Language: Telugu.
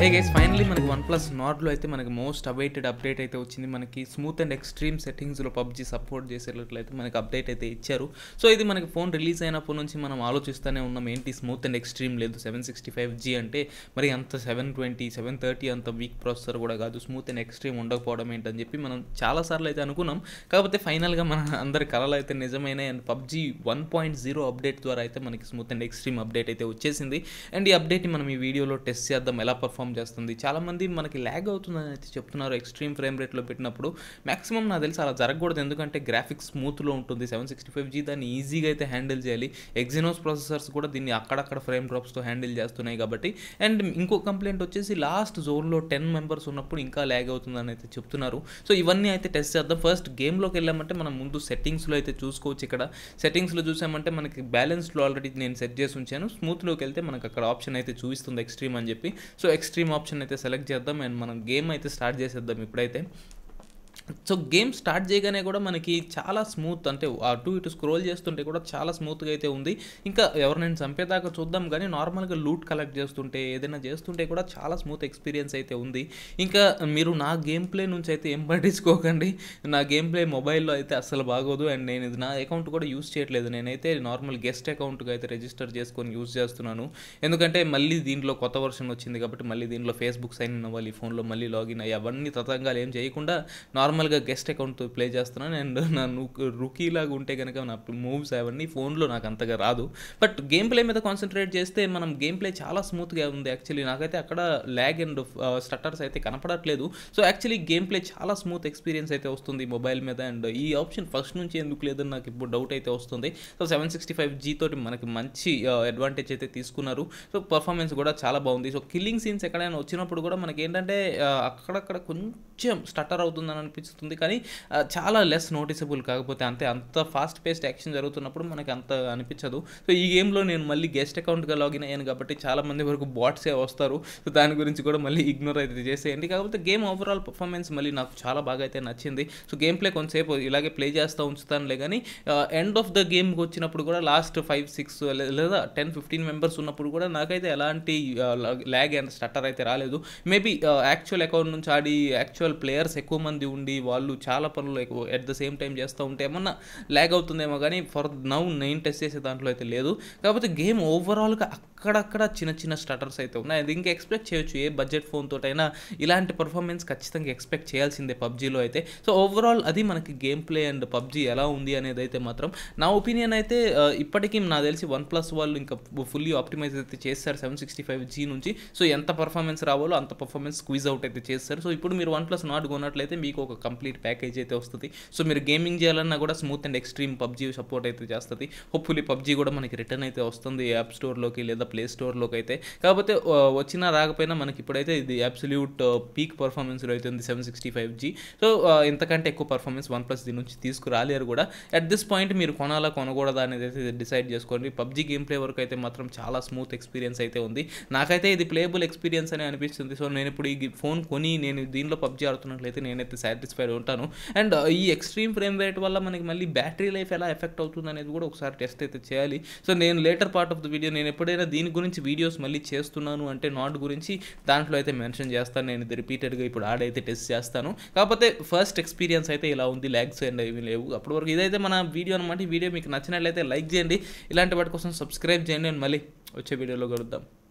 హే గైస్ ఫైనలీ మనకి వన్ ప్లస్ నార్డ్లో అయితే మనకి మోస్ట్ అవైటెడ్ అప్డేట్ అయితే వచ్చింది మనకి స్మూత్ అండ్ ఎక్స్ట్రీమ్ సెట్టింగ్స్లో పబ్జీ సపోర్ట్ చేసేటట్లయితే మనకి అప్డేట్ అయితే ఇచ్చారు సో ఇది మనకి ఫోన్ రిలీజ్ అయినప్పటి నుంచి మనం ఆలోచిస్తూనే ఉన్నాం ఏంటి స్మూత్ అండ్ ఎక్స్ట్రీమ్ లేదు సెవెన్ సిక్స్టీ ఫైవ్ జీ అంటే మరి అంత సెవెన్ ట్వంటీ సెవెన్ థర్టీ అంత వీక్ ప్రాసెసర్ కూడా కాదు స్మూత్ అండ్ ఎక్స్ట్రీమ్ ఉండకపోవడం ఏంటని చెప్పి మనం చాలాసార్లు అయితే అనుకున్నాం కాకపోతే ఫైనల్గా మన అందరి కళలు అయితే నిజమైనాయి and PUBG one point zero update ద్వారా అయితే మనకి స్మూత్ అండ్ ఎక్స్ట్రీమ్ అప్డేట్ అయితే వచ్చేసింది అండ్ ఈ అప్డేట్ని మనం ఈ వీడియోలో టెస్ట్ చేద్దాం ఎలా పర్ఫామ్ చేస్తుంది చాలామంది మనకి ల్యాగ్ అవుతుందని అయితే చెప్తున్నారు ఎక్స్ట్రీమ్ ఫ్రేమ్ రేట్లో పెట్టినప్పుడు మాక్సిమం నాకు తెలిసి అలా జరగకూడదు ఎందుకంటే గ్రాఫిక్స్ స్మూత్లో ఉంటుంది సెవెన్ సిక్స్టీ ఫైవ్ జీ దాన్ని ఈజీగా అయితే హ్యాండిల్ చేయాలి ఎగ్జినోస్ ప్రాసెసర్స్ కూడా దీన్ని అక్కడక్కడ ఫ్రేమ్ డ్రాప్స్తో హ్యాండిల్ చేస్తున్నాయి కాబట్టి అండ్ ఇంకో కంప్లైంట్ వచ్చేసి లాస్ట్ జోన్లో టెన్ మెంబర్స్ ఉన్నప్పుడు ఇంకా ల్యాగ్ అవుతుందని అయితే చెప్తున్నారు సో ఇవన్నీ అయితే టెస్ట్ చేద్దాం ఫస్ట్ గేమ్లోకి వెళ్ళామంటే మనం ముందు సెట్టింగ్స్లో అయితే చూసుకోవచ్చు ఇక్కడ సెట్టింగ్స్లో చూసామంటే మనకి బ్యాలెన్స్లో ఆల్రెడీ నేను సెట్ చేసి ఉంచాను స్మూత్లోకి వెళ్తే మనకు అక్కడ ఆప్షన్ అయితే చూపిస్తుంది ఎక్స్ట్రీమ్ అని చెప్పి సో ఎక్స్ట్రీమ్ ఆప్షన్ అయితే సెలెక్ట్ చేద్దాం అండ్ మనం గేమ్ అయితే స్టార్ట్ చేసేద్దాం ఇప్పుడైతే సో గేమ్ స్టార్ట్ చేయగానే కూడా మనకి చాలా స్మూత్ అంటే అటు ఇటు స్క్రోల్ చేస్తుంటే కూడా చాలా స్మూత్గా అయితే ఉంది ఇంకా ఎవరినైనా చంపేదాకా చూద్దాం కానీ నార్మల్గా లూట్ కలెక్ట్ చేస్తుంటే ఏదైనా చేస్తుంటే కూడా చాలా స్మూత్ ఎక్స్పీరియన్స్ అయితే ఉంది ఇంకా మీరు నా గేమ్ ప్లే నుంచి అయితే ఏం పట్టించుకోకండి నా గేమ్ ప్లే మొబైల్లో అయితే అస్సలు బాగోదు అండ్ నేను ఇది నా అకౌంట్ కూడా యూస్ చేయట్లేదు నేనైతే నార్మల్ గెస్ట్ అకౌంట్గా అయితే రిజిస్టర్ చేసుకొని యూస్ చేస్తున్నాను ఎందుకంటే మళ్ళీ దీంట్లో కొత్త వర్షన్ వచ్చింది కాబట్టి మళ్ళీ దీంట్లో ఫేస్బుక్ సైన్ ఇన్ అవ్వాలి ఫోన్లో మళ్ళీ లాగిన్ అయ్యి అవన్నీ తతంగాలు ఏం చేయకుండా నార్మల్గా గెస్ట్ అకౌంట్తో ప్లే చేస్తున్నాను అండ్ నా రుకీ లాగా ఉంటే కనుక నా మూవ్స్ అవన్నీ ఫోన్లో నాకు అంతగా రాదు బట్ గేమ్ ప్లే మీద కాన్సన్ట్రేట్ చేస్తే మనం గేమ్ ప్లే చాలా స్మూత్గా ఉంది యాక్చువల్లీ నాకైతే అక్కడ ల్యాగ్ అండ్ స్టట్టర్స్ అయితే కనపడట్లేదు సో యాక్చువల్లీ గేమ్ ప్లే చాలా స్మూత్ ఎక్స్పీరియన్స్ అయితే వస్తుంది మొబైల్ మీద అండ్ ఈ ఆప్షన్ ఫస్ట్ నుంచి ఎందుకు లేదని నాకు ఇప్పుడు డౌట్ అయితే వస్తుంది so seven sixty five G తోటి మనకి మంచి అడ్వాంటేజ్ అయితే తీసుకున్నారు సో పర్ఫార్మెన్స్ కూడా చాలా బాగుంది సో కిల్లింగ్ సీన్స్ ఎక్కడైనా వచ్చినప్పుడు కూడా మనకి ఏంటంటే అక్కడక్కడ కొంచెం స్టటర్ అవుతుందని అనిపిస్తుంది కానీ చాలా లెస్ నోటిసబుల్ కాకపోతే అంతే అంత ఫాస్ట్ పేస్డ్ యాక్షన్ జరుగుతున్నప్పుడు మనకి అంత అనిపించదు సో ఈ గేమ్లో నేను మళ్ళీ గెస్ట్ అకౌంట్గా లాగిన్ అయ్యాను కాబట్టి చాలా మంది వరకు బాట్సే వస్తారు సో దాని గురించి కూడా మళ్ళీ ఇగ్నోర్ అయితే చేసేయండి కాకపోతే గేమ్ ఓవరాల్ పర్ఫార్మెన్స్ మళ్ళీ నాకు చాలా బాగా అయితే నచ్చింది సో గేమ్ ప్లే కొంతసేపు ఇలాగే ప్లే చేస్తూ ఉంచుతానులే కానీ ఎండ్ ఆఫ్ ద గేమ్కి వచ్చినప్పుడు కూడా లాస్ట్ ఫైవ్ సిక్స్ లేదా టెన్ ఫిఫ్టీన్ మెంబర్స్ ఉన్నప్పుడు కూడా నాకైతే ఎలాంటి ల్యాగ్ అండ్ స్టటర్ అయితే రాలేదు మేబీ యాక్చువల్ అకౌంట్ నుంచి ఆడి యాక్చువల్ ప్లేయర్స్ ఎక్కువ మంది ఉండి వాళ్ళు చాలా పనులు ఎట్ ద సేమ్ టైం చేస్తూ ఉంటే ఏమన్నా ల్యాగ్ అవుతుందేమో కానీ ఫర్ నౌ నేను టెస్ట్ చేసే దాంట్లో అయితే లేదు కాకపోతే గేమ్ ఓవరాల్గా అక్కడక్కడ చిన్న చిన్న స్టార్టర్స్ అయితే ఉన్నాయి అది ఇంకా ఎక్స్పెక్ట్ చేయొచ్చు ఏ బడ్జెట్ ఫోన్ తోటైనా ఇలాంటి పర్ఫార్మెన్స్ ఖచ్చితంగా ఎక్స్పెక్ట్ చేయాల్సిందే పబ్జీలో అయితే సో ఓవరాల్ అది మనకి గేమ్ ప్లే అండ్ పబ్జీ ఎలా ఉంది అనేది అయితే మాత్రం నా ఒపీనియన్ అయితే ఇప్పటికీ నాకు తెలిసి వన్ ప్లస్ వాళ్ళు ఇంకా ఫుల్లీ ఆప్టిమైజ్ అయితే చేస్తారు సెవెన్ సిక్స్టీ ఫైవ్ జీ నుంచి సో ఎంత పర్ఫార్మెన్స్ రావాలో అంత పర్ఫార్మెన్స్ స్క్వీజ్ అవుట్ అయితే చేస్తారు సో ఇప్పుడు మీరు వన్ ప్లస్ నాట్ కొన్నట్లయితే మీకు ఒక కంప్లీట్ ప్యాకేజ్ అయితే వస్తుంది సో మీరు గేమింగ్ చేయాలన్నా కూడా smooth and extreme PUBG support అయితే చేస్తుంది హోప్ఫుల్లీ పబ్జీ కూడా మనకి రిటర్న్ అయితే వస్తుంది యాప్ స్టోర్లోకి లేదా ప్లే స్టోర్లోకి అయితే కాకపోతే వచ్చినా రాకపోయినా మనకి ఇప్పుడైతే ఇది అబ్సల్యూట్ పీక్ పర్ఫార్మెన్స్లో అయితే ఉంది seven sixty five G so ఇంతకంటే ఎక్కువ పర్ఫార్మెన్స్ వన్ ప్లస్ దీని నుంచి తీసుకురాలేరు కూడా అట్ దిస్ పాయింట్ మీరు కొనాలా కొనకూడదా అనేది అయితే డిసైడ్ చేసుకోండి పబ్జీ గేమ్ ప్లే వరకు అయితే మాత్రం చాలా స్మూత్ ఎక్స్పీరియన్స్ అయితే ఉంది నాకైతే ఇది ప్లేబుల్ ఎక్స్పీరియన్స్ అని అనిపిస్తుంది సో నేను ఇప్పుడు ఈ ఫోన్ కొని నేను దీనిలో పబ్జీ ఆడుతున్నట్లయితే నేనైతే సాటిస్ఫైడ్ ఉంటాను అండ్ ఈ ఎక్స్ట్రీమ్ ఫ్రేమ్ రేట్ వల్ల మనకి మళ్ళీ బ్యాటరీ లైఫ్ ఎలా ఎఫెక్ట్ అవుతుంది అనేది కూడా ఒకసారి టెస్ట్ అయితే చేయాలి సో నేను later part of the video నేను ఎప్పుడైనా దీని గురించి వీడియోస్ మళ్ళీ చేస్తున్నాను అంటే నాట్ గురించి దాంట్లో అయితే మెన్షన్ చేస్తాను నేను ఇది రిపీటెడ్గా ఇప్పుడు ఆడైతే టెస్ట్ చేస్తాను కాకపోతే ఫస్ట్ ఎక్స్పీరియన్స్ అయితే ఇలా ఉంది ల్యాగ్స్ అండ్ ఏమి లేవు అప్పటి వరకు ఇదైతే మన వీడియో అనమాట ఈ వీడియో మీకు నచ్చినట్లయితే లైక్ చేయండి ఇలాంటి వాటి కోసం సబ్స్క్రైబ్ చేయండి అండ్ మళ్ళీ వచ్చే వీడియోలో కలుద్దాం